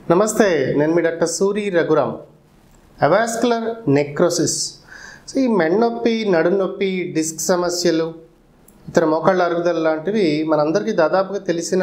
నమస్తే నేను మీ doctor Suri Raghuram avascular necrosis so ఈ మెన్నొప్పి నడునొప్పి డిస్క్ సమస్యలు ఇతర మోకాళ్ళ అరుగుదల లాంటివి మనందరికీ దాదాపుగా తెలిసిన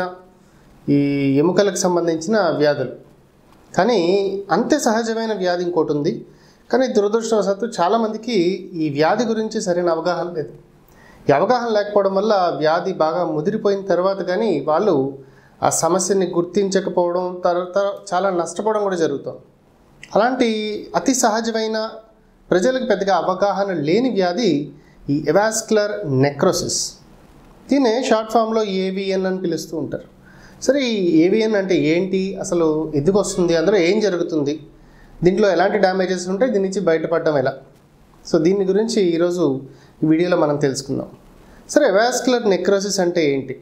ఈ ఎముకలకు సంబంధించిన వ్యాధులు కానీ అంతే సహజమైన వ్యాధి ఇంకోటి ఉంది కానీ దురదృష్టవశాత్తు చాలామందికి ఈ వ్యాధి గురించి సరైన అవగాహన లేదు ఈ అవగాహన లేకపోవడం వల్ల వ్యాధి బాగా ముదిరిపోయిన తర్వాత కానీ వాళ్ళు ఆ సమస్యని గుర్తించకపోవడం తర్వాత చాలా నష్టపోవడం కూడా జరుగుతుంది అలాంటి అతి సహజమైన ప్రజలకు పెద్దగా అవగాహన లేని వ్యాధి ఈ ఎవాస్కులర్ నెక్రోసిస్ దీన్నే షార్ట్ ఫామ్లో ఏవిఎన్ అని పిలుస్తూ ఉంటారు సరే ఈ ఏవిఎన్ అంటే ఏంటి అసలు ఎందుకు వస్తుంది అందులో ఏం జరుగుతుంది దీంట్లో ఎలాంటి డ్యామేజెస్ ఉంటాయి దీని నుంచి బయటపడడం ఎలా సో దీని గురించి ఈరోజు ఈ వీడియోలో మనం తెలుసుకుందాం సరే ఎవాస్కులర్ నెక్రోసిస్ అంటే ఏంటి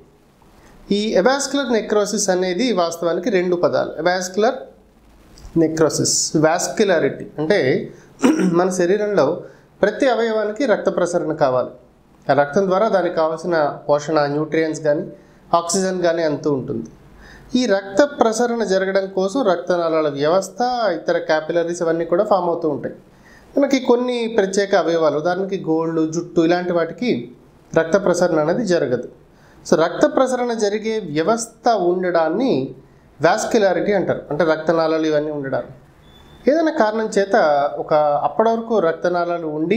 ఈ ఎవాస్కులర్ నెక్రోసిస్ అనేది వాస్తవానికి రెండు పదాలు ఎవాస్కులర్ నెక్రోసిస్ వాస్క్యులారిటీ అంటే మన శరీరంలో ప్రతి అవయవానికి రక్త ప్రసరణ కావాలి ఆ రక్తం ద్వారా దానికి కావాల్సిన పోషణ న్యూట్రియంట్స్ కానీ ఆక్సిజన్ కానీ అంతూ ఉంటుంది ఈ రక్త ప్రసరణ జరగడం కోసం రక్తనాళాల వ్యవస్థ ఇతర క్యాపిలరీస్ అవన్నీ కూడా ఫామ్ అవుతూ ఉంటాయి మనకి కొన్ని ప్రత్యేక అవయవాలు ఉదాహరణకి గోళ్ళు జుట్టు ఇలాంటి వాటికి రక్త ప్రసరణ అనేది జరగదు సో రక్త ప్రసరణ జరిగే వ్యవస్థ ఉండడాన్ని వాస్క్యులారిటీ అంటారు అంటే రక్తనాళాలు ఇవన్నీ ఉండడాలు ఏదైనా కారణం చేత ఒక అప్పటి వరకు రక్తనాళాలు ఉండి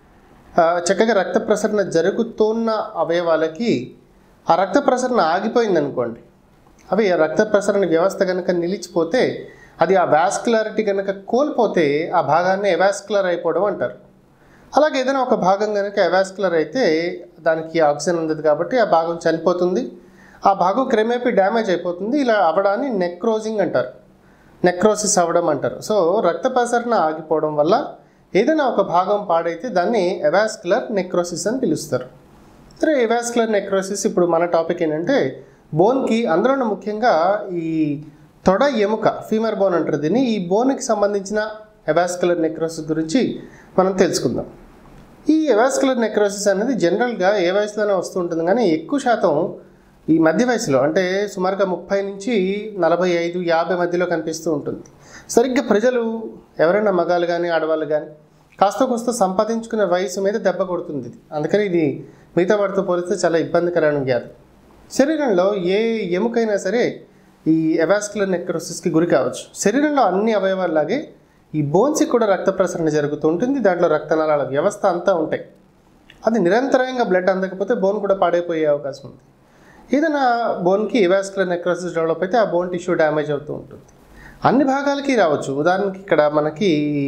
ఆ, చక్కగా రక్త ప్రసరణ జరుగుతున్న అవయవాలకి ఆ రక్త ప్రసరణ ఆగిపోయింది అనుకోండి అవి ఆ రక్త ప్రసరణ వ్యవస్థ కనుక నిలిచిపోతే అది ఆ వాస్కులారిటీ కనుక కోల్పోతే ఆ భాగాన్ని ఎవాస్కులర్ అయిపోవడం అంటారు అలాగే ఏదైనా ఒక భాగం కనుక ఎవాస్కులర్ అయితే దానికి ఆక్సిజన్ ఉండదు కాబట్టి ఆ భాగం చనిపోతుంది ఆ భాగం క్రమేపీ డ్యామేజ్ అయిపోతుంది ఇలా అవ్వడాన్ని నెక్రోజింగ్ అంటారు నెక్రోసిస్ అవ్వడం అంటారు సో రక్త ప్రసరణ ఆగిపోవడం వల్ల ఏదైనా ఒక భాగం పాడైతే దాన్ని ఎవాస్కులర్ నెక్రోసిస్ అని పిలుస్తారు సరే ఎవాస్కులర్ నెక్రోసిస్ ఇప్పుడు మన టాపిక్ ఏంటంటే బోన్కి అందులోనూ ముఖ్యంగా ఈ తొడ ఎముక ఫీమర్ బోన్ అంటారు దీన్ని ఈ బోన్కి సంబంధించిన ఎవాస్కులర్ నెక్రోసిస్ గురించి మనం తెలుసుకుందాం ఈ ఎవాస్కులర్ నెక్రోసిస్ అనేది జనరల్గా ఏ వయసులోనే వస్తూ ఉంటుంది కానీ ఎక్కువ శాతం ఈ మధ్య వయసులో అంటే సుమారుగా ముప్పై నుంచి నలభై ఐదు యాభై మధ్యలో కనిపిస్తూ ఉంటుంది సరిగ్గా ప్రజలు ఎవరైనా మగాళ్ళు కానీ ఆడవాళ్ళు కానీ కాస్త కోస్త సంపాదించుకునే వయసు మీద దెబ్బ కొడుతుంది ఇది అందుకని ఇది మిగతా వాటితో పోలిస్తే చాలా ఇబ్బందికరమైన వ్యాధి శరీరంలో ఏ ఎముకైనా సరే ఈ ఎవాస్కులర్ నెక్రోసిస్కి గురి కావచ్చు శరీరంలో అన్ని అవయవాల్లాగే ఈ బోన్స్కి కూడా రక్త ప్రసరణ జరుగుతూ ఉంటుంది దాంట్లో రక్తనాళాల వ్యవస్థ అంతా ఉంటాయి అది నిరంతరంగా బ్లడ్ అందకపోతే బోన్ కూడా పాడైపోయే అవకాశం ఉంది ఏదైనా బోన్కి ఎవాస్కులర్ నెక్రోసిస్ డెవలప్ అయితే ఆ బోన్ టిష్యూ డ్యామేజ్ అవుతూ ఉంటుంది అన్ని భాగాలకి రావచ్చు ఉదాహరణకి ఇక్కడ మనకి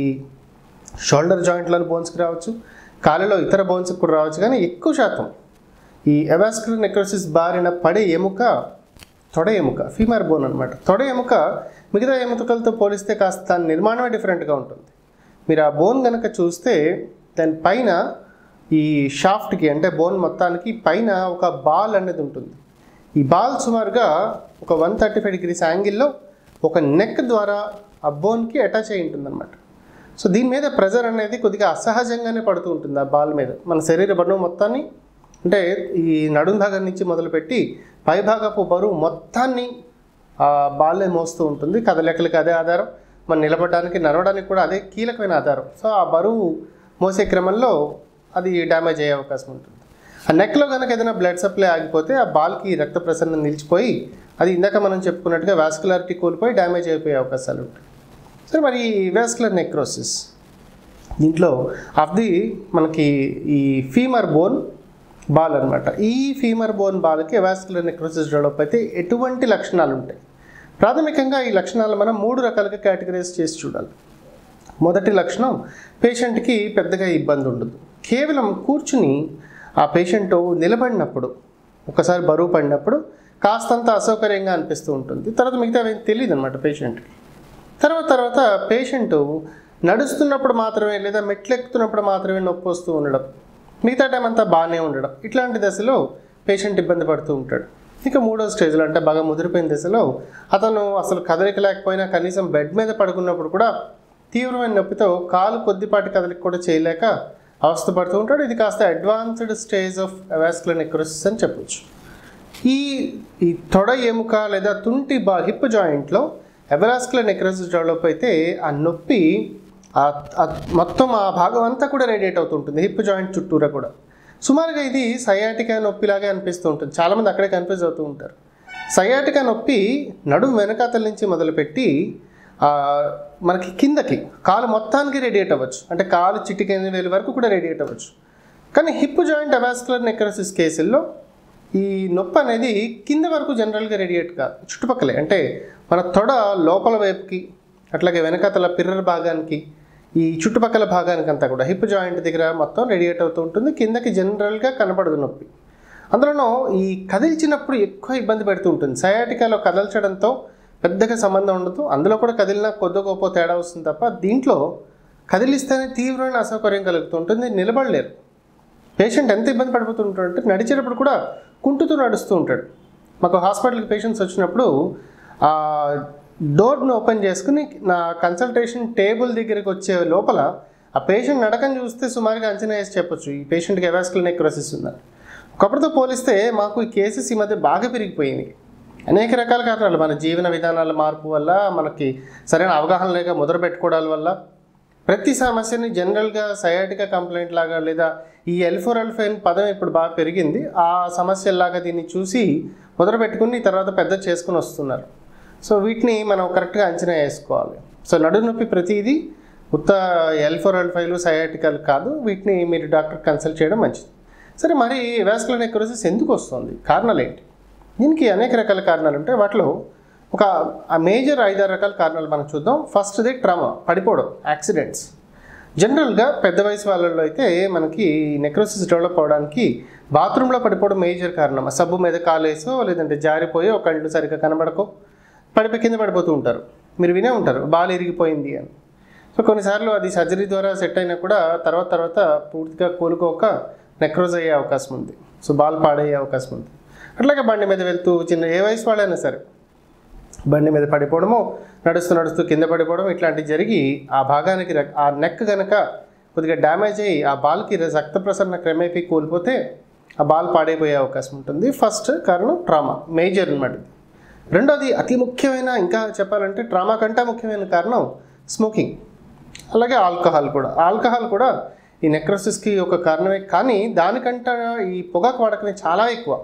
షోల్డర్ జాయింట్లోని బోన్స్కి రావచ్చు కాళ్ళలో ఇతర బోన్స్కి కూడా రావచ్చు కానీ ఎక్కువ శాతం ఈ ఎవాస్కులర్ నెక్రోసిస్ బారిన పడే ఎముక తొడ ఎముక ఫీమర్ బోన్ అనమాట తొడ ఎముక మిగతా ఎముకలతో పోలిస్తే కాస్త దాని నిర్మాణమే డిఫరెంట్గా ఉంటుంది మీరు ఆ బోన్ కనుక చూస్తే దాని పైన ఈ షాఫ్ట్కి అంటే బోన్ మొత్తానికి పైన ఒక బాల్ అనేది ఉంటుంది ఈ బాల్ సుమారుగా ఒక వన్ థర్టీ ఫైవ్ డిగ్రీస్ యాంగిల్లో ఒక నెక్ ద్వారా ఆ బోన్కి అటాచ్ అయి ఉంటుంది అనమాట సో దీని మీద ప్రెజర్ అనేది కొద్దిగా అసహజంగానే పడుతూ ఉంటుంది ఆ బాల్ మీద మన శరీర బరువు మొత్తాన్ని అంటే ఈ నడుం భాగం నుంచి మొదలుపెట్టి పై భాగపు బరువు మొత్తాన్ని ఆ బాల్లే మోస్తూ ఉంటుంది కదలికలకి అదే ఆధారం మనం నిలబడడానికి నడవడానికి కూడా అదే కీలకమైన ఆధారం సో ఆ బరువు మోసే క్రమంలో అది డ్యామేజ్ అయ్యే అవకాశం ఉంటుంది ఆ నెక్లో కనుక ఏదైనా బ్లడ్ సప్లై ఆగిపోతే ఆ బాల్కి రక్త ప్రసరణ నిలిచిపోయి అది ఇందాక మనం చెప్పుకున్నట్టుగా వాస్కులారిటీ కోల్పోయి డ్యామేజ్ అయిపోయే అవకాశాలు ఉంటాయి సరే మరి వాస్కులర్ నెక్రోసిస్ దీంట్లో ఆఫ్ ది మనకి ఈ ఫీమర్ బోన్ బాల్ అనమాట ఈ ఫీమర్ బోన్ బాల్కి వాస్కులర్ నెక్రోసిస్ డెవలప్ అయితే ఎటువంటి లక్షణాలు ఉంటాయి ప్రాథమికంగా ఈ లక్షణాలు మనం మూడు రకాలుగా కేటగరైజ్ చేసి చూడాలి మొదటి లక్షణం పేషెంట్కి పెద్దగా ఇబ్బంది ఉండదు కేవలం కూర్చుని ఆ పేషెంట్ నిలబడినప్పుడు ఒకసారి బరువు పడినప్పుడు కాస్తంత అసౌకర్యంగా అనిపిస్తూ ఉంటుంది తర్వాత మిగతా తెలియదు అనమాట పేషెంట్కి తర్వాత తర్వాత పేషెంట్ నడుస్తున్నప్పుడు మాత్రమే లేదా మెట్లు ఎక్కుతున్నప్పుడు మాత్రమే నొప్పి వస్తూ ఉండడం మిగతా టైం అంతా బాగానే ఉండడం ఇట్లాంటి దశలో పేషెంట్ ఇబ్బంది పడుతూ ఉంటాడు ఇక మూడో స్టేజ్లో అంటే బాగా ముదిరిపోయిన దశలో అతను అసలు కదలిక లేకపోయినా కనీసం బెడ్ మీద పడుకున్నప్పుడు కూడా తీవ్రమైన నొప్పితో కాలు కొద్దిపాటి కదలిక కూడా చేయలేక అవస్థపడుతూ ఉంటాడు ఇది కాస్త advanced stage of vascular necrosis అని చెప్పొచ్చు ఈ ఈ తొడ ఎముక లేదా తుంటి బా హిప్ జాయింట్లో ఎవరాస్కులర్ నెక్రోసిస్ డెవలప్ అయితే ఆ నొప్పి ఆ- ఆ మొత్తం ఆ భాగం అంతా కూడా రేడియేట్ అవుతుంటుంది హిప్ జాయింట్ చుట్టూరా కూడా సుమారుగా ఇది సయాటికా నొప్పిలాగే అనిపిస్తూ ఉంటుంది చాలామంది అక్కడే కన్ఫ్యూజ్ అవుతూ ఉంటారు సయాటికా నొప్పి నడుము వెనకాతల నుంచి మొదలుపెట్టి ఆ, మనకి కిందకి కాలు మొత్తానికి రేడియేట్ అవ్వచ్చు అంటే కాలు చిటికెనిమిది వేలు వరకు కూడా రేడియేట్ అవ్వచ్చు కానీ హిప్ జాయింట్ అవాస్కులర్ నెక్రోసిస్ కేసుల్లో ఈ నొప్పి అనేది కింద వరకు జనరల్గా రేడియేట్ కాదు చుట్టుపక్కలే అంటే మన తొడ లోపల వైపుకి అట్లాగే వెనకాతల పిర్రర్ భాగానికి ఈ చుట్టుపక్కల భాగానికి అంతా కూడా హిప్ జాయింట్ దగ్గర మొత్తం రేడియేట్ అవుతూ ఉంటుంది కిందకి జనరల్గా కనపడదు నొప్పి అందులోనూ ఈ కదిల్చినప్పుడు ఎక్కువ ఇబ్బంది పెడుతూ ఉంటుంది సయాటికాలో కదల్చడంతో పెద్దగా సంబంధం ఉండదు అందులో కూడా కదిలినా కొద్ది గొప్ప తేడా వస్తుంది తప్ప దీంట్లో కదిలిస్తేనే తీవ్రమైన అసౌకర్యం కలుగుతూ ఉంటుంది నిలబడలేరు పేషెంట్ ఎంత ఇబ్బంది పడిపోతుంటాడు అంటే నడిచేటప్పుడు కూడా కుంటుతూ నడుస్తూ ఉంటాడు మాకు హాస్పిటల్కి పేషెంట్స్ వచ్చినప్పుడు ఆ డోర్ను ఓపెన్ చేసుకుని నా కన్సల్టేషన్ టేబుల్ దగ్గరికి వచ్చే లోపల ఆ పేషెంట్ నడకని చూస్తే సుమారుగా అంచనా వేసి చెప్పొచ్చు ఈ పేషెంట్కి ఎవాస్కులర్ నెక్రోసిస్ ఉందని ఒకప్పటితో పోలిస్తే మాకు ఈ కేసెస్ ఈ మధ్య బాగా పెరిగిపోయినాయి అనేక రకాల కారణాలు మన జీవన విధానాల మార్పు వల్ల మనకి సరైన అవగాహన లేక మొదలు పెట్టుకోవడాల వల్ల ప్రతి సమస్యని జనరల్గా సయాటికా కంప్లైంట్ లాగా లేదా ఈ ఎల్ఫోర్ ఎల్ఫైన్ పదం ఇప్పుడు బాగా పెరిగింది ఆ సమస్యలాగా దీన్ని చూసి మొదలు పెట్టుకుని తర్వాత పెద్ద చేసుకుని వస్తున్నారు సో వీటిని మనం కరెక్ట్గా అంచనా వేసుకోవాలి సో నడుము నొప్పి ప్రతిదీ ఉత్త ఎల్ఫోర్ ఎల్ఫైలు సయాటికల్ కాదు వీటిని మీరు డాక్టర్ కన్సల్ట్ చేయడం మంచిది సరే మరి వాస్కులర్ నెక్రోసిస్ ఎందుకు వస్తుంది కారణాలు ఏంటి దీనికి అనేక రకాల కారణాలు ఉంటాయి వాటిలో ఒక ఆ మేజర్ ఐదారు రకాల కారణాలు మనం చూద్దాం ఫస్ట్ది ట్రామా పడిపోవడం యాక్సిడెంట్స్ జనరల్గా పెద్ద వయసు వాళ్ళలో అయితే మనకి నెక్రోసిస్ డెవలప్ అవడానికి బాత్రూంలో పడిపోవడం మేజర్ కారణం ఆ సబ్బు మీద కాలేసో లేదంటే జారిపోయి ఒక కళ్ళు సరిగ్గా కనబడకో పడిపోయి కింద పడిపోతూ ఉంటారు మీరు వినే ఉంటారు బాల్ ఇరిగిపోయింది అని సో కొన్నిసార్లు అది సర్జరీ ద్వారా సెట్ అయినా కూడా తర్వాత తర్వాత పూర్తిగా కోలుకోక నెక్రోజ్ అయ్యే అవకాశం ఉంది సో బాల్ పాడయ్యే అవకాశం ఉంది అట్లాగే బండి మీద వెళ్తూ చిన్న ఏ వయసు వాళ్ళైనా సరే బండి మీద పడిపోవడము నడుస్తూ నడుస్తూ కింద పడిపోవడం ఇట్లాంటివి జరిగి ఆ భాగానికి రక్- ఆ నెక్ కనుక కొద్దిగా డ్యామేజ్ అయ్యి ఆ బాల్కి రక్త ప్రసరణ క్రమేపీ కోల్పోతే ఆ బాల్ పాడైపోయే అవకాశం ఉంటుంది ఫస్ట్ కారణం ట్రామా మేజర్ అనమాట ఇది రెండోది అతి ముఖ్యమైన ఇంకా చెప్పాలంటే ట్రామా కంటే ముఖ్యమైన కారణం స్మోకింగ్ అలాగే ఆల్కహాల్ కూడా ఆల్కహాల్ కూడా ఈ నెక్రోసిస్కి ఒక కారణమే కానీ దానికంటే ఈ పొగాకు వాడకమే చాలా ఎక్కువ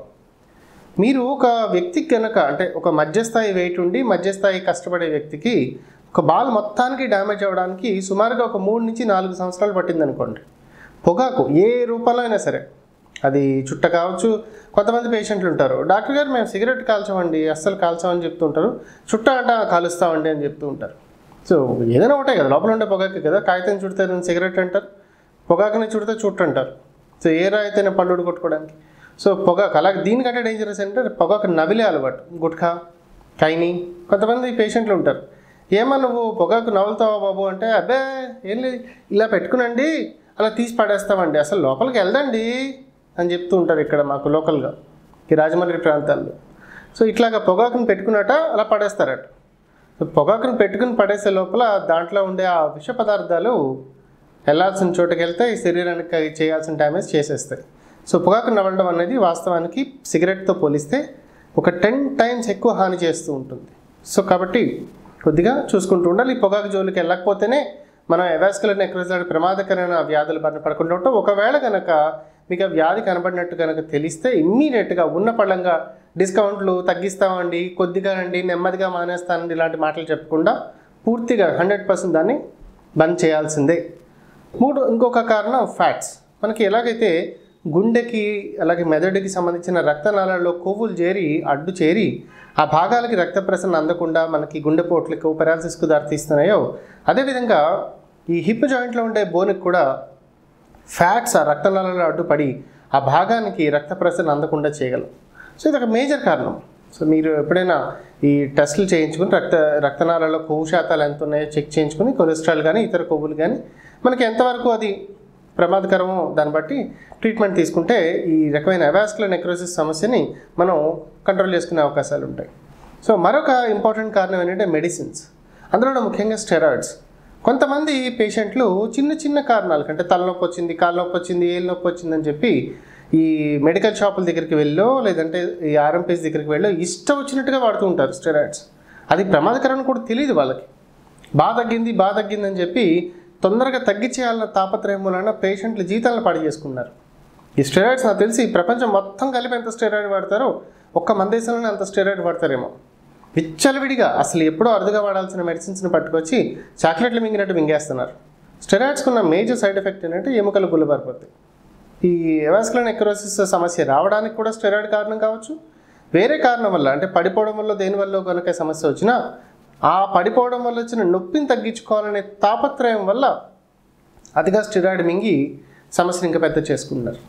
మీరు ఒక వ్యక్తికి కనుక అంటే ఒక మధ్యస్థాయి వెయిట్ ఉండి మధ్యస్థాయి కష్టపడే వ్యక్తికి ఒక బాల్ మొత్తానికి డ్యామేజ్ అవ్వడానికి సుమారుగా ఒక మూడు నుంచి నాలుగు సంవత్సరాలు పట్టింది అనుకోండి పొగాకు ఏ రూపంలో అయినా సరే అది చుట్ట కావచ్చు కొంతమంది పేషెంట్లు ఉంటారు డాక్టర్ గారు మేము సిగరెట్ కాల్చామండి అస్సలు కాల్చామని చెప్తుంటారు చుట్ట అంట కాలుస్తామండి అని చెప్తూ ఉంటారు సో ఏదైనా ఒకటే కదా లోపల ఉండే పొగాకు కదా కాగితం చుడితే దాన్ని సిగరెట్ అంటారు పొగాకుని చుడితే చుట్టు అంటారు సో ఏ రాయితేనే పళ్ళు కొట్టుకోవడానికి సో పొగాకు అలాగే దీనికంటే డేంజరస్ అంటే పొగాకు నవిలే అలవాటు గుట్కా కైని కొంతమంది పేషెంట్లు ఉంటారు ఏమా నువ్వు పొగాకు నవ్వుతావా బాబు అంటే అబ్బే ఏం లేదు ఇలా పెట్టుకునండి అలా తీసి పడేస్తామండి అసలు లోపలికి వెళ్దండి అని చెప్తూ ఉంటారు ఇక్కడ మాకు లోకల్గా ఈ రాజమండ్రి ప్రాంతాల్లో సో ఇట్లాగా పొగాకుని పెట్టుకున్నట అలా పడేస్తారట సో పొగాకుని పెట్టుకుని పడేసే లోపల దాంట్లో ఉండే ఆ విష పదార్థాలు వెళ్ళాల్సిన చోటుకి వెళ్తే ఈ శరీరానికి అవి చేయాల్సిన డ్యామేజ్ చేసేస్తాయి సో పొగాకు నవలడం అనేది వాస్తవానికి సిగరెట్తో పోలిస్తే ఒక టెన్ టైమ్స్ ఎక్కువ హాని చేస్తూ ఉంటుంది సో కాబట్టి కొద్దిగా చూసుకుంటూ ఉండాలి ఈ పొగాకు జోలికి వెళ్ళకపోతేనే మనం ఎవాస్కులర్ నెక్రోజ్ లాంటి ప్రమాదకరమైన వ్యాధులు బారిన పడకుండా ఉంటాం ఒకవేళ కనుక మీకు ఆ వ్యాధి కనబడినట్టు కనుక తెలిస్తే ఇమ్మీడియట్గా ఉన్న పళ్ళంగా డిస్కౌంట్లు తగ్గిస్తామండి కొద్దిగా అండి నెమ్మదిగా మానేస్తానండి ఇలాంటి మాటలు చెప్పకుండా పూర్తిగా హండ్రెడ్ పర్సెంట్ దాన్ని బంద్ చేయాల్సిందే మూడు ఇంకొక కారణం ఫ్యాట్స్ మనకి ఎలాగైతే గుండెకి అలాగే మెదడుకి సంబంధించిన రక్తనాళాల్లో కొవ్వులు చేరి అడ్డు చేరి ఆ భాగాలకి రక్త ప్రసరణ అందకుండా మనకి గుండెపోట్లకు పెరాలసిస్కు దారితీస్తున్నాయో అదేవిధంగా ఈ హిప్ జాయింట్లో ఉండే బోన్కి కూడా ఫ్యాట్స్ ఆ రక్తనాళాలలో అడ్డుపడి ఆ భాగానికి రక్త ప్రసరణ అందకుండా చేయగలం సో ఇది ఒక మేజర్ కారణం సో మీరు ఎప్పుడైనా ఈ టెస్టులు చేయించుకుని రక్త రక్తనాళాల్లో కొవ్వు శాతాలు ఎంత ఉన్నాయో చెక్ చేయించుకుని కొలెస్ట్రాల్ కానీ ఇతర కొవ్వులు కానీ మనకి ఎంతవరకు అది ప్రమాదకరమో దాన్ని బట్టి ట్రీట్మెంట్ తీసుకుంటే ఈ రకమైన అవాస్కులర్ నెక్రోసిస్ సమస్యని మనం కంట్రోల్ చేసుకునే అవకాశాలు ఉంటాయి సో మరొక ఇంపార్టెంట్ కారణం ఏంటంటే మెడిసిన్స్ అందులో ముఖ్యంగా స్టెరాయిడ్స్ కొంతమంది పేషెంట్లు చిన్న చిన్న కారణాలు అంటే తలనొప్పి వచ్చింది కాలు నొప్పి వచ్చింది ఏళ్ళు నొప్పి వచ్చిందని చెప్పి ఈ మెడికల్ షాపుల దగ్గరికి వెళ్ళో లేదంటే ఈ ఆర్ఎంపీస్ దగ్గరికి వెళ్ళో ఇష్టం వచ్చినట్టుగా వాడుతూ ఉంటారు స్టెరాయిడ్స్ అది ప్రమాదకరం కూడా తెలియదు వాళ్ళకి బాగా తగ్గింది బాగా తగ్గింది అని చెప్పి తొందరగా తగ్గించేయాలన్న తాపత్రయం వలన పేషెంట్ల జీవితాలను పాడు చేసుకున్నారు ఈ స్టెరాయిడ్స్ నాకు తెలిసి ప్రపంచం మొత్తం కలిపి ఎంత స్టెరాయిడ్ వాడతారో ఒక్క మన దేశంలోనే అంత స్టెరాయిడ్ వాడతారేమో విచ్చలవిడిగా అసలు ఎప్పుడో అరుదుగా వాడాల్సిన మెడిసిన్స్ని పట్టుకొచ్చి చాక్లెట్లు మింగినట్టు మింగేస్తున్నారు స్టెరాయిడ్స్కి ఉన్న మేజర్ సైడ్ ఎఫెక్ట్ ఏంటంటే ఎముకలు గుల్లబారిపోతాయి ఈ ఎవాస్కులర్ నెక్రోసిస్ సమస్య రావడానికి కూడా స్టెరాయిడ్ కారణం కావచ్చు వేరే కారణం వల్ల అంటే పడిపోవడం వల్ల దేని వల్ల కనుక సమస్య వచ్చినా ఆ పడిపోవడం వల్ల వచ్చిన నొప్పిని తగ్గించుకోవాలనే తాపత్రయం వల్ల అతిగా స్టెరాయిడ్ మింగి సమస్యను ఇంకా పెద్ద చేసుకున్నారు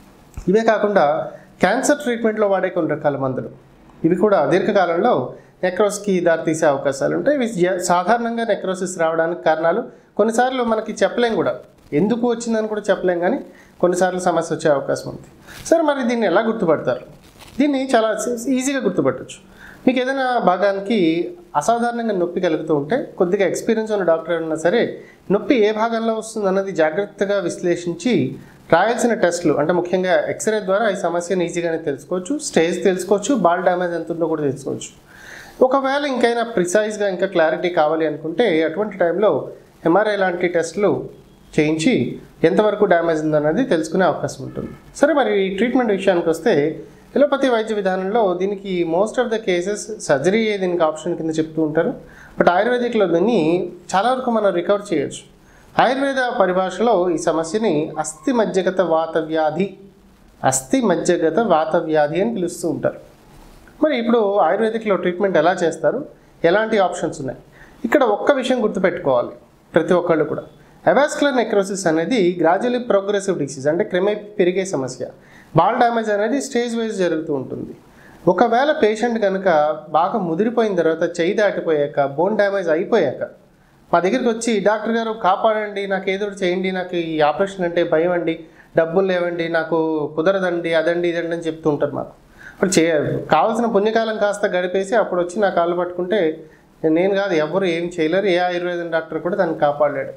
ఇవే కాకుండా క్యాన్సర్ ట్రీట్మెంట్లో వాడే కొన్ని రకాల మందులు ఇవి కూడా దీర్ఘకాలంలో నెక్రోస్కి దారితీసే అవకాశాలు ఉంటాయి ఇవి జ- సాధారణంగా నెక్రోసిస్ రావడానికి కారణాలు కొన్నిసార్లు మనకి చెప్పలేం కూడా ఎందుకు వచ్చిందని కూడా చెప్పలేం కానీ కొన్నిసార్లు సమస్య వచ్చే అవకాశం ఉంది సరే మరి దీన్ని ఎలా గుర్తుపడతారు దీన్ని చాలా ఈజీగా గుర్తుపట్టచ్చు మీకు ఏదైనా భాగానికి అసాధారణంగా నొప్పి కలుగుతూ ఉంటే కొద్దిగా ఎక్స్పీరియన్స్ ఉన్న డాక్టర్ అయినా సరే నొప్పి ఏ భాగంలో వస్తుంది అన్నది జాగ్రత్తగా విశ్లేషించి రాయాల్సిన టెస్టులు అంటే ముఖ్యంగా ఎక్స్రే ద్వారా ఈ సమస్యను ఈజీగానే తెలుసుకోవచ్చు స్టేజ్ తెలుసుకోవచ్చు బాల్ డ్యామేజ్ ఎంత ఉందో కూడా తెలుసుకోవచ్చు ఒకవేళ ఇంకైనా ప్రిసైజ్గా ఇంకా క్లారిటీ కావాలి అనుకుంటే అటువంటి టైంలో ఎంఆర్ఐ లాంటి టెస్టులు చేయించి ఎంతవరకు డ్యామేజ్ ఉందన్నది తెలుసుకునే అవకాశం ఉంటుంది సరే మరి ఈ ట్రీట్మెంట్ విషయానికి వస్తే ఎలోపతి వైద్య విధానంలో దీనికి most of the cases surgery దీనికి ఆప్షన్ కింద చెప్తూ ఉంటారు బట్ ఆయుర్వేదిక్లో దీన్ని చాలా వరకు మనం రికవర్ చేయొచ్చు ఆయుర్వేద పరిభాషలో ఈ సమస్యని అస్థి మజ్జగత వాత వ్యాధి అస్థి మజ్జగత వాత వ్యాధి అని పిలుస్తూ ఉంటారు మరి ఇప్పుడు ఆయుర్వేదిక్లో ట్రీట్మెంట్ ఎలా చేస్తారు ఎలాంటి ఆప్షన్స్ ఉన్నాయి ఇక్కడ ఒక్క విషయం గుర్తుపెట్టుకోవాలి ప్రతి ఒక్కళ్ళు కూడా అవాస్కులర్ నెక్రోసిస్ అనేది గ్రాడ్యువల్లీ ప్రోగ్రెసివ్ డిసీజ్ అంటే క్రమే పెరిగే సమస్య బాల్ డ్యామేజ్ అనేది స్టేజ్ వైజ్ జరుగుతూ ఉంటుంది ఒకవేళ పేషెంట్ కనుక బాగా ముదిరిపోయిన తర్వాత చేయి దాటిపోయాక బోన్ డ్యామేజ్ అయిపోయాక మా దగ్గరికి వచ్చి డాక్టర్ గారు కాపాడండి నాకు ఏదో ఒకటి చేయండి నాకు ఈ ఆపరేషన్ అంటే భయం అండి డబ్బులు లేవండి నాకు కుదరదండి అదండి ఇదండి అని చెప్తూ ఉంటారు మాకు ఇప్పుడు చే కావాల్సిన పుణ్యకాలం కాస్త గడిపేసి అప్పుడు వచ్చి నా కాళ్ళు పట్టుకుంటే నేను కాదు ఎవరు ఏం చేయలేరు ఏ ఆయుర్వేదం డాక్టర్ కూడా దాన్ని కాపాడలేడు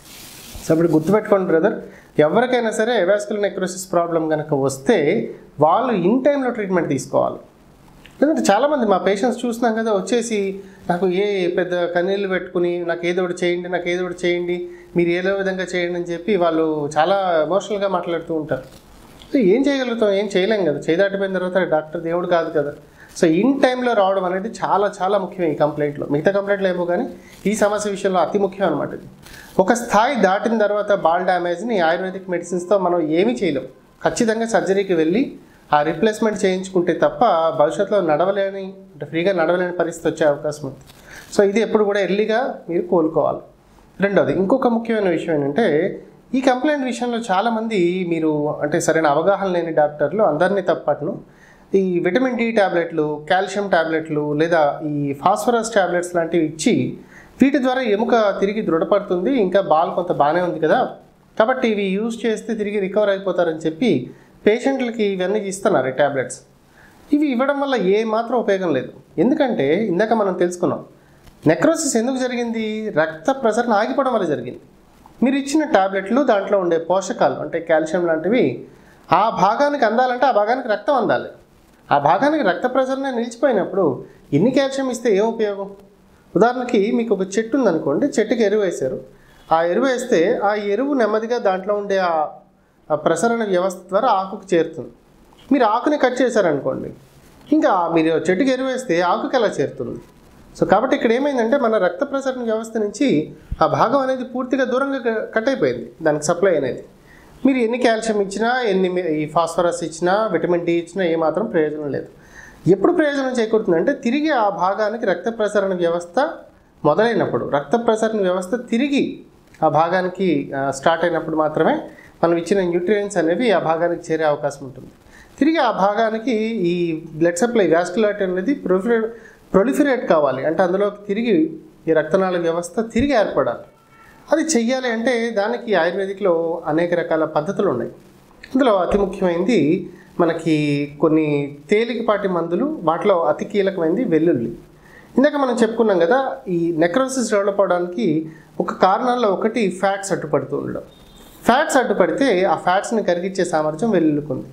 సో ఇప్పుడు గుర్తుపెట్టుకోండి బ్రదర్ ఎవరికైనా సరే ఎవాస్కులర్ నెక్రోసిస్ ప్రాబ్లం కనుక వస్తే వాళ్ళు ఇన్ టైంలో ట్రీట్మెంట్ తీసుకోవాలి ఎందుకంటే చాలామంది మా పేషెంట్స్ చూస్తున్నాం కదా వచ్చేసి నాకు ఏ పెద్ద కన్నీళ్ళు పెట్టుకుని నాకు ఏదో ఒకటి చేయండి నాకు ఏదో ఒకటి చేయండి మీరు ఏదో విధంగా చేయండి అని చెప్పి వాళ్ళు చాలా ఎమోషనల్గా మాట్లాడుతూ ఉంటారు సో ఏం చేయగలుగుతాం ఏం చేయలేం కదా చేయి దాటిపోయిన తర్వాత డాక్టర్ దేవుడు కాదు కదా సో ఇన్ టైంలో రావడం అనేది చాలా చాలా ముఖ్యం ఈ కంప్లైంట్లో మిగతా కంప్లైంట్లు ఏమో కానీ ఈ సమస్య విషయంలో అతి ముఖ్యం అనమాట ఇది ఒక స్థాయి దాటిన తర్వాత బాల్ డ్యామేజ్ని ఆయుర్వేదిక్ మెడిసిన్స్తో మనం ఏమీ చేయలేం ఖచ్చితంగా సర్జరీకి వెళ్ళి ఆ రిప్లేస్మెంట్ చేయించుకుంటే తప్ప భవిష్యత్తులో నడవలేని అంటే ఫ్రీగా నడవలేని పరిస్థితి వచ్చే అవకాశం ఉంది సో ఇది ఎప్పుడు కూడా ఎర్లీగా మీరు కోలుకోవాలి రెండోది ఇంకొక ముఖ్యమైన విషయం ఏంటంటే ఈ కంప్లైంట్ విషయంలో చాలామంది మీరు అంటే సరైన అవగాహన లేని డాక్టర్లు అందరినీ తప్పట్ను ఈ విటమిన్ డి ట్యాబ్లెట్లు కాల్షియం ట్యాబ్లెట్లు లేదా ఈ ఫాస్ఫరస్ ట్యాబ్లెట్స్ లాంటివి ఇచ్చి వీటి ద్వారా ఎముక తిరిగి దృఢపడుతుంది ఇంకా బాల్ కొంత బాగానే ఉంది కదా కాబట్టి ఇవి యూజ్ చేస్తే తిరిగి రికవర్ అయిపోతారని చెప్పి పేషెంట్లకి ఇవన్నీ ఇస్తున్నారు ఈ ట్యాబ్లెట్స్ ఇవి ఇవ్వడం వల్ల ఏ మాత్రం ఉపయోగం లేదు ఎందుకంటే ఇందాక మనం తెలుసుకున్నాం నెక్రోసిస్ ఎందుకు జరిగింది రక్త ప్రసరణ ఆగిపోవడం వల్ల జరిగింది మీరు ఇచ్చిన టాబ్లెట్లు దాంట్లో ఉండే పోషకాలు అంటే కాల్షియం లాంటివి ఆ భాగానికి అందాలంటే ఆ భాగానికి రక్తం అందాలి ఆ భాగానికి రక్త ప్రసరణ నిలిచిపోయినప్పుడు ఎన్ని కాల్షియం ఇస్తే ఏం ఉపయోగం ఉదాహరణకి మీకు ఒక చెట్టు ఉందనుకోండి చెట్టుకి ఎరువు వేశారు ఆ ఎరువు వేస్తే ఆ ఎరువు నెమ్మదిగా దాంట్లో ఉండే ఆ ఆ ప్రసరణ వ్యవస్థ ద్వారా ఆకుకు చేరుతుంది మీరు ఆకుని కట్ చేశారనుకోండి ఇంకా మీరు చెట్టుకి ఎరువు వేస్తే ఆకుకి ఎలా చేరుతుంది సో కాబట్టి ఇక్కడ ఏమైందంటే మన రక్త ప్రసరణ వ్యవస్థ నుంచి ఆ భాగం అనేది పూర్తిగా దూరంగా క- కట్ అయిపోయింది దానికి సప్లై అనేది మీరు ఎన్ని కాల్షియం ఇచ్చినా ఎన్ని మీ- ఈ ఫాస్ఫరస్ ఇచ్చినా విటమిన్ డి ఇచ్చినా ఏమాత్రం ప్రయోజనం లేదు ఎప్పుడు ప్రయోజనం చేకూరుతుందంటే తిరిగి ఆ భాగానికి రక్త ప్రసరణ వ్యవస్థ మొదలైనప్పుడు రక్త ప్రసరణ వ్యవస్థ తిరిగి ఆ భాగానికి ఆ, స్టార్ట్ అయినప్పుడు మాత్రమే మనం ఇచ్చిన న్యూట్రియంట్స్ అనేవి ఆ భాగానికి చేరే అవకాశం ఉంటుంది తిరిగి ఆ భాగానికి ఈ బ్లడ్ సప్లై వ్యాస్కులారిటీ అనేది ప్రొలిఫరేట్ ప్రొలిఫరేట్ కావాలి అంటే అందులోకి తిరిగి ఈ రక్తనాళ వ్యవస్థ తిరిగి ఏర్పడాలి అది చెయ్యాలి అంటే దానికి ఆయుర్వేదిక్లో అనేక రకాల పద్ధతులు ఉన్నాయి అందులో అతి ముఖ్యమైనది మనకి కొన్ని తేలికపాటి మందులు వాటిలో అతి కీలకమైనది వెల్లుల్లి ఇందాక మనం చెప్పుకున్నాం కదా ఈ నెక్రోసిస్ డెవలప్ అవడానికి ఒక కారణాల్లో ఒకటి ఫ్యాట్స్ అడ్డుపడుతూ ఉండడం ఫ్యాట్స్ అడ్డుపడితే ఆ ఫ్యాట్స్ని కరిగించే సామర్థ్యం వెల్లుల్లికి ఉంది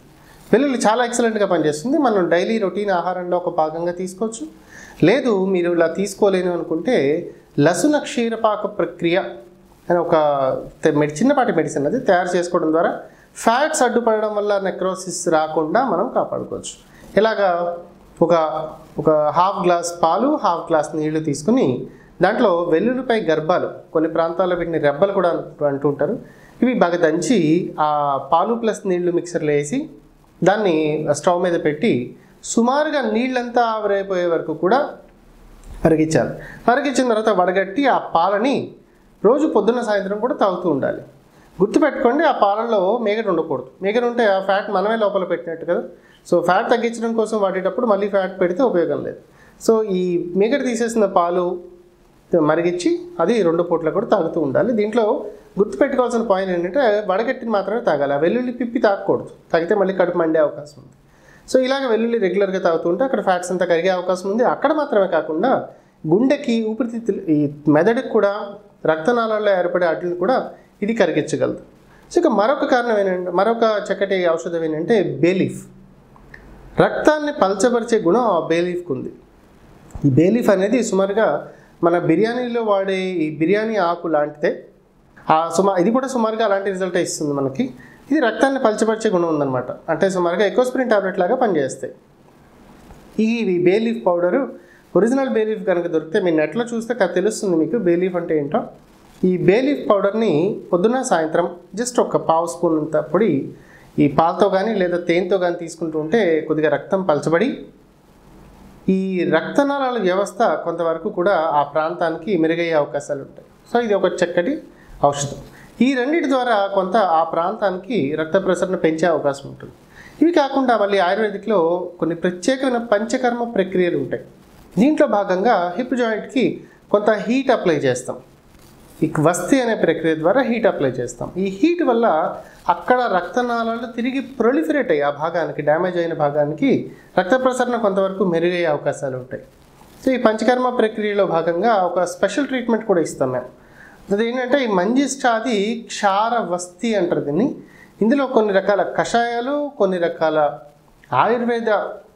వెల్లుల్లి చాలా ఎక్సలెంట్గా పనిచేస్తుంది మనం డైలీ రొటీన్ ఆహారంలో ఒక భాగంగా తీసుకోవచ్చు లేదు మీరు ఇలా తీసుకోలేను అనుకుంటే లసున క్షీరపాక ప్రక్రియ అని ఒక తె- మెడి చిన్నపాటి మెడిసిన్ అది తయారు చేసుకోవడం ద్వారా ఫ్యాట్స్ అడ్డుపడడం వల్ల నెక్రోసిస్ రాకుండా మనం కాపాడుకోవచ్చు ఇలాగా ఒక ఒక హాఫ్ గ్లాస్ పాలు హాఫ్ గ్లాస్ నీళ్లు తీసుకుని దాంట్లో వెల్లుల్లిపై గర్భాలు కొన్ని ప్రాంతాల్లో వీటిని రెబ్బలు కూడా అంటూ అంటుంటారు ఇవి బాగా దంచి ఆ పాలు ప్లస్ నీళ్లు మిక్సర్లో వేసి దాన్ని స్టవ్ మీద పెట్టి సుమారుగా నీళ్ళంతా ఆవిరైపోయే వరకు కూడా మరిగించాలి మరిగించిన తర్వాత వడగట్టి ఆ పాలని రోజు పొద్దున్న సాయంత్రం కూడా తాగుతూ ఉండాలి గుర్తుపెట్టుకోండి ఆ పాలల్లో మేగడ ఉండకూడదు మేగడ ఉంటే ఆ ఫ్యాట్ మనమే లోపల పెట్టినట్టు కదా సో ఫ్యాట్ తగ్గించడం కోసం వాడేటప్పుడు మళ్ళీ ఫ్యాట్ పెడితే ఉపయోగం లేదు సో ఈ మేగడ తీసేసిన పాలు మరిగించి అది రెండు పూట్ల కూడా తాగుతూ ఉండాలి దీంట్లో గుర్తుపెట్టుకోవాల్సిన పాయింట్ ఏంటంటే వడగట్టిని మాత్రమే తాగాలి ఆ వెల్లుల్లి పిప్పి తాగకూడదు తాగితే మళ్ళీ కడుపు మండే అవకాశం ఉంది సో ఇలాగ వెల్లుల్లి రెగ్యులర్గా తాగుతుంటే అక్కడ ఫ్యాట్స్ అంతా కరిగే అవకాశం ఉంది అక్కడ మాత్రమే కాకుండా గుండెకి ఊపిరితిత్తులు ఈ మెదడుకి కూడా రక్తనాళాల్లో ఏర్పడే అడ్డులు కూడా ఇది కరిగించగలదు సో ఇక మరొక కారణం ఏంటంటే మరొక చక్కటి ఔషధం ఏంటంటే బేలీఫ్ రక్తాన్ని పల్చబరిచే గుణం ఆ బేలీఫ్కి ఉంది ఈ బేలీఫ్ అనేది సుమారుగా మన బిర్యానీలో వాడే ఈ బిర్యానీ ఆకు లాంటిదే ఆ సుమా ఇది కూడా సుమారుగా అలాంటి రిజల్ట్ ఇస్తుంది మనకి ఇది రక్తాన్ని పల్చపరిచే గుణం ఉందన్నమాట అంటే సుమారుగా ఎకోస్ప్రిన్ టాబ్లెట్ లాగా పనిచేస్తాయి ఈ ఈ బేలీఫ్ పౌడరు ఒరిజినల్ బేలీఫ్ కనుక దొరికితే మీ నెట్లో చూస్తే క- తెలుస్తుంది మీకు బేలీఫ్ అంటే ఏంటో ఈ బేలీఫ్ పౌడర్ని పొద్దున సాయంత్రం జస్ట్ ఒక పావు స్పూన్ అంత పొడి ఈ పాలతో కానీ లేదా తేనెతో కానీ తీసుకుంటూ ఉంటే కొద్దిగా రక్తం పలచబడి ఈ రక్తనాళాల వ్యవస్థ కొంతవరకు కూడా ఆ ప్రాంతానికి మెరుగయ్యే అవకాశాలు ఉంటాయి సో ఇది ఒక చక్కటి ఔషధం ఈ రెండింటి ద్వారా కొంత ఆ ప్రాంతానికి రక్త ప్రసరణ పెంచే అవకాశం ఉంటుంది ఇవి కాకుండా మళ్ళీ ఆయుర్వేదిక్లో కొన్ని ప్రత్యేకమైన పంచకర్మ ప్రక్రియలు ఉంటాయి దీంట్లో భాగంగా హిప్ జాయింట్కి కొంత హీట్ అప్లై చేస్తాం ఈ వస్తి అనే ప్రక్రియ ద్వారా హీట్ అప్లై చేస్తాం ఈ హీట్ వల్ల అక్కడ రక్తనాళాలు తిరిగి ప్రొలిఫరేట్ అయ్యి ఆ భాగానికి డ్యామేజ్ అయిన భాగానికి రక్త ప్రసరణ కొంతవరకు మెరుగయ్యే అవకాశాలు ఉంటాయి సో ఈ పంచకర్మ ప్రక్రియలో భాగంగా ఒక స్పెషల్ ట్రీట్మెంట్ కూడా ఇస్తాం మేము అది ఏంటంటే ఈ మంజిష్టాది క్షార వస్తి అంటారు దీన్ని ఇందులో కొన్ని రకాల కషాయాలు కొన్ని రకాల ఆయుర్వేద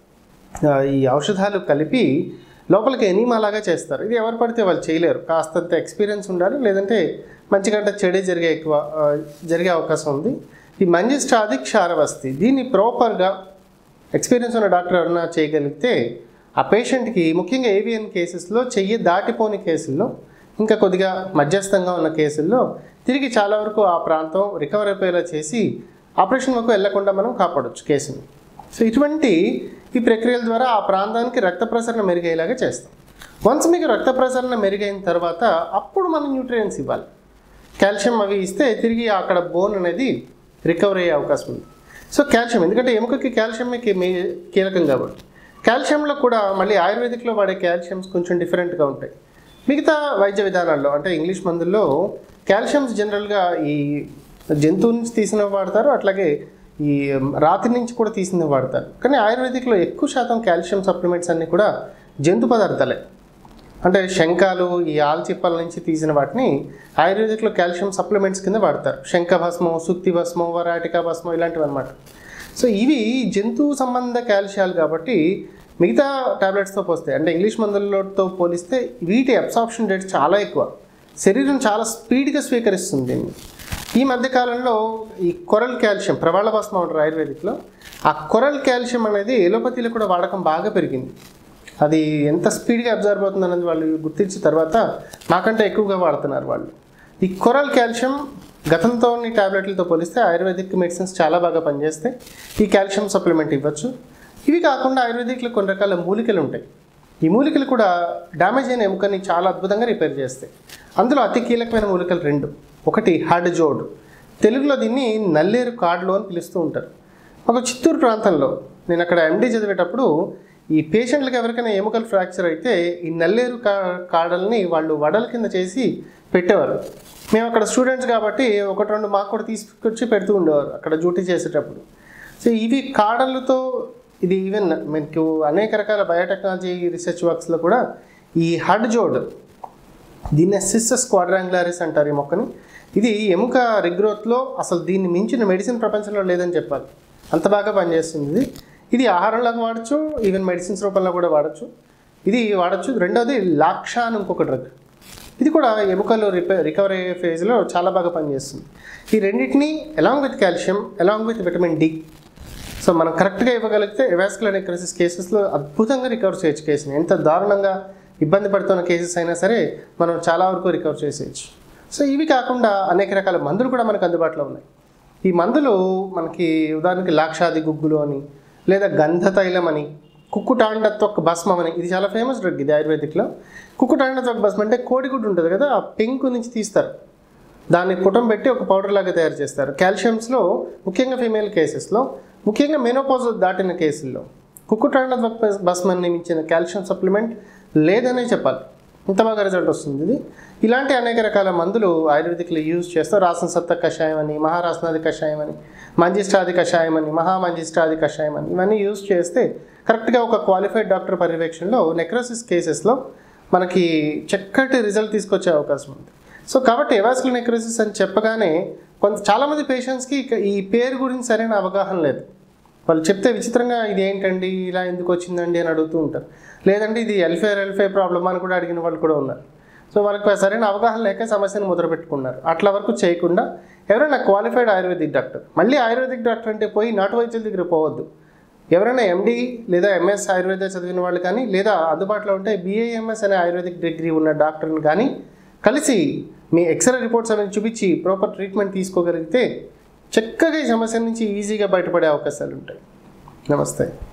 ఆ, ఈ ఔషధాలు కలిపి లోపలికి ఎనీమా లాగా చేస్తారు ఇది ఎవరు పడితే వాళ్ళు చేయలేరు కాస్తంత ఎక్స్పీరియన్స్ ఉండాలి లేదంటే మంచిగంట చెడే జరిగే ఎక్కువ ఆ, జరిగే అవకాశం ఉంది ఈ మంజిష్టాది క్షారవస్తి దీన్ని ప్రాపర్గా ఎక్స్పీరియన్స్ ఉన్న డాక్టర్ ఎవరైనా చేయగలిగితే ఆ పేషెంట్కి ముఖ్యంగా ఏవియన్ కేసెస్లో చెయ్యి దాటిపోని కేసుల్లో ఇంకా కొద్దిగా మధ్యస్థంగా ఉన్న కేసుల్లో తిరిగి చాలా వరకు ఆ ప్రాంతం రికవర్ అయిపోయేలా చేసి ఆపరేషన్ వరకు వెళ్లకుండా మనం కాపాడొచ్చు కేసుని సో ఇటువంటి ఈ ప్రక్రియల ద్వారా ఆ ప్రాంతానికి రక్త ప్రసరణ మెరుగయ్యేలాగా చేస్తాం వన్స్ మీకు రక్త ప్రసరణ మెరుగైన తర్వాత అప్పుడు మనం న్యూట్రియన్స్ ఇవ్వాలి కాల్షియం అవి ఇస్తే తిరిగి అక్కడ బోన్ అనేది రికవర్ అయ్యే అవకాశం ఉంది సో కాల్షియం ఎందుకంటే ఎముకకి కాల్షియం మీకు మీ కీలకం కాబట్టి కాల్షియంలో కూడా మళ్ళీ ఆయుర్వేదిక్లో వాడే కాల్షియమ్స్ కొంచెం డిఫరెంట్గా ఉంటాయి మిగతా వైద్య విధానాల్లో అంటే ఇంగ్లీష్ మందుల్లో కాల్షియమ్స్ జనరల్గా ఈ జంతువు నుంచి తీసినవి వాడతారు అట్లాగే ఈ రాతి నుంచి కూడా తీసినవి వాడతారు కానీ ఆయుర్వేదిక్లో ఎక్కువ శాతం కాల్షియం సప్లిమెంట్స్ అన్నీ కూడా జంతు పదార్థాలే అంటే శంఖాలు ఈ ఆల్చిప్పల నుంచి తీసిన వాటిని ఆయుర్వేదిక్లో కాల్షియం సప్లిమెంట్స్ కింద వాడతారు శంఖ భస్మం సుక్తి భస్మం వరాటికా భస్మం ఇలాంటివి అనమాట సో ఇవి జంతువు సంబంధ కాల్షియాలు కాబట్టి మిగతా టాబ్లెట్స్తో పోస్తే అంటే ఇంగ్లీష్ మందులతో పోలిస్తే వీటి అబ్సార్ప్షన్ రేట్ చాలా ఎక్కువ శరీరం చాలా స్పీడ్గా స్వీకరిస్తుంది దీన్ని ఈ మధ్య కాలంలో ఈ కొరల్ కాల్షియం ప్రవాళ భస్మం అంటారు ఆయుర్వేదిక్లో ఆ కొరల్ కాల్షియం అనేది ఎలోపతిలో కూడా వాడకం బాగా పెరిగింది అది ఎంత స్పీడ్గా అబ్జర్వ్ అవుతుంది అనేది వాళ్ళు గుర్తించిన తర్వాత నాకంటే ఎక్కువగా వాడుతున్నారు వాళ్ళు ఈ కొరల్ కాల్షియం గతంతో టాబ్లెట్లతో పోలిస్తే ఆయుర్వేదిక్ మెడిసిన్స్ చాలా బాగా పనిచేస్తాయి ఈ కాల్షియం సప్లిమెంట్ ఇవ్వచ్చు ఇవి కాకుండా ఆయుర్వేదిక్లో కొన్ని రకాల మూలికలు ఉంటాయి ఈ మూలికలు కూడా డ్యామేజ్ అయిన ఎముకని చాలా అద్భుతంగా రిపేర్ చేస్తాయి అందులో అతి కీలకమైన మూలికలు రెండు ఒకటి హడ్ జోడ్ తెలుగులో దీన్ని నల్లేరు కాడ్లు అని పిలుస్తూ ఉంటారు ఒక చిత్తూరు ప్రాంతంలో నేను అక్కడ ఎండి చదివేటప్పుడు ఈ పేషెంట్లకు ఎవరికైనా ఎముకలు ఫ్రాక్చర్ అయితే ఈ నల్లేరు కా కాడల్ని వాళ్ళు వడల కింద చేసి పెట్టేవారు మేము అక్కడ స్టూడెంట్స్ కాబట్టి ఒకటి రెండు మాకు కూడా తీసుకొచ్చి పెడుతూ ఉండేవారు అక్కడ డ్యూటీ చేసేటప్పుడు సో ఇవి కాడలతో ఇది ఈవెన్ మీకు అనేక రకాల బయోటెక్నాలజీ రీసెర్చ్ వర్క్స్లో కూడా ఈ హడ్ జోడ్ దీన్ని సిస్సస్ క్వాడ్రాంగులారిస్ అంటారు ఈ మొక్కని ఇది ఎముక రిగ్రోత్లో అసలు దీన్ని మించిన మెడిసిన్ ప్రపంచంలో లేదని చెప్పాలి అంత బాగా పనిచేస్తుంది ఇది ఇది ఆహారంలోకి వాడచ్చు ఈవెన్ మెడిసిన్స్ రూపంలో కూడా వాడచ్చు ఇది వాడచ్చు రెండోది లాక్షా అని ఇంకొక డ్రగ్ ఇది కూడా ఎముకలు రిపే రికవరీ అయ్యే ఫేజ్లో చాలా బాగా పనిచేస్తుంది ఈ రెండింటిని along with calcium along with vitamin D so మనం కరెక్ట్గా ఇవ్వగలిగితే ఎవాస్కులర్ నెక్రోసిస్ కేసెస్లో అద్భుతంగా రికవర్ చేయొచ్చు కేసుని ఎంత దారుణంగా ఇబ్బంది పడుతున్న కేసెస్ అయినా సరే మనం చాలా వరకు రికవర్ చేసేయచ్చు సో ఇవి కాకుండా అనేక రకాల మందులు కూడా మనకు అందుబాటులో ఉన్నాయి ఈ మందులు మనకి ఉదాహరణకి లాక్షాది గుగ్గులు అని లేదా గంధ తైలం అని కుక్కుటాండత్వక్ భస్మం అని ఇది చాలా ఫేమస్ డ్రగ్ ఇది ఆయుర్వేదిక్లో కుక్కుటాండత్వక్ భస్మం అంటే కోడిగుడ్డు ఉంటుంది కదా ఆ పెంకు నుంచి తీస్తారు దాన్ని పుటం పెట్టి ఒక పౌడర్ లాగా తయారు చేస్తారు కాల్షియమ్స్లో ముఖ్యంగా ఫీమేల్ కేసెస్లో ముఖ్యంగా మెనోపాజ్ దాటిన కేసుల్లో కుక్కుటాండ భస్మాన్ని మించిన కాల్షియం సప్లిమెంట్ లేదనే చెప్పాలి ఇంత బాగా రిజల్ట్ వస్తుంది ఇది ఇలాంటి అనేక రకాల మందులు ఆయుర్వేదిక్లో యూజ్ చేస్తారు రాసిన సత్త కషాయం అని మహారాసనాది కషాయం అని మంజిష్టాది కషాయం అని మహామంజిష్టాది కషాయం అని ఇవన్నీ యూజ్ చేస్తే కరెక్ట్గా ఒక క్వాలిఫైడ్ డాక్టర్ పర్యవేక్షణలో నెక్రోసిస్ కేసెస్లో మనకి చక్కటి రిజల్ట్ తీసుకొచ్చే అవకాశం ఉంది సో కాబట్టి ఎవాస్కులర్ నెక్రోసిస్ అని చెప్పగానే కొంత చాలామంది పేషెంట్స్కి ఇక ఈ పేరు గురించి సరైన అవగాహన లేదు వాళ్ళు చెప్తే విచిత్రంగా ఇది ఏంటండి ఇలా ఎందుకు వచ్చిందండి అని అడుగుతూ ఉంటారు లేదంటే ఇది ఎల్ఫేర్ ఎల్ఫేర్ ప్రాబ్లమ్ అని కూడా అడిగిన వాళ్ళు కూడా ఉన్నారు సో వాళ్ళకి సరైన అవగాహన లేక సమస్యను మొదలు పెట్టుకున్నారు అట్లా వరకు చేయకుండా ఎవరైనా క్వాలిఫైడ్ ఆయుర్వేదిక్ డాక్టర్ మళ్ళీ ఆయుర్వేదిక్ డాక్టర్ అంటే పోయి నాటు వైద్యుల దగ్గర పోవద్దు ఎవరైనా ఎండి లేదా ఎంఎస్ ఆయుర్వేద చదివిన వాళ్ళు కానీ లేదా అందుబాటులో ఉంటే బిఏఎంఎస్ అనే ఆయుర్వేదిక్ డిగ్రీ ఉన్న డాక్టర్ని కానీ కలిసి మీ ఎక్స్రే రిపోర్ట్స్ అనేది చూపించి ప్రాపర్ ట్రీట్మెంట్ తీసుకోగలిగితే చక్కగా ఈ సమస్య నుంచి ఈజీగా బయటపడే అవకాశాలు ఉంటాయి నమస్తే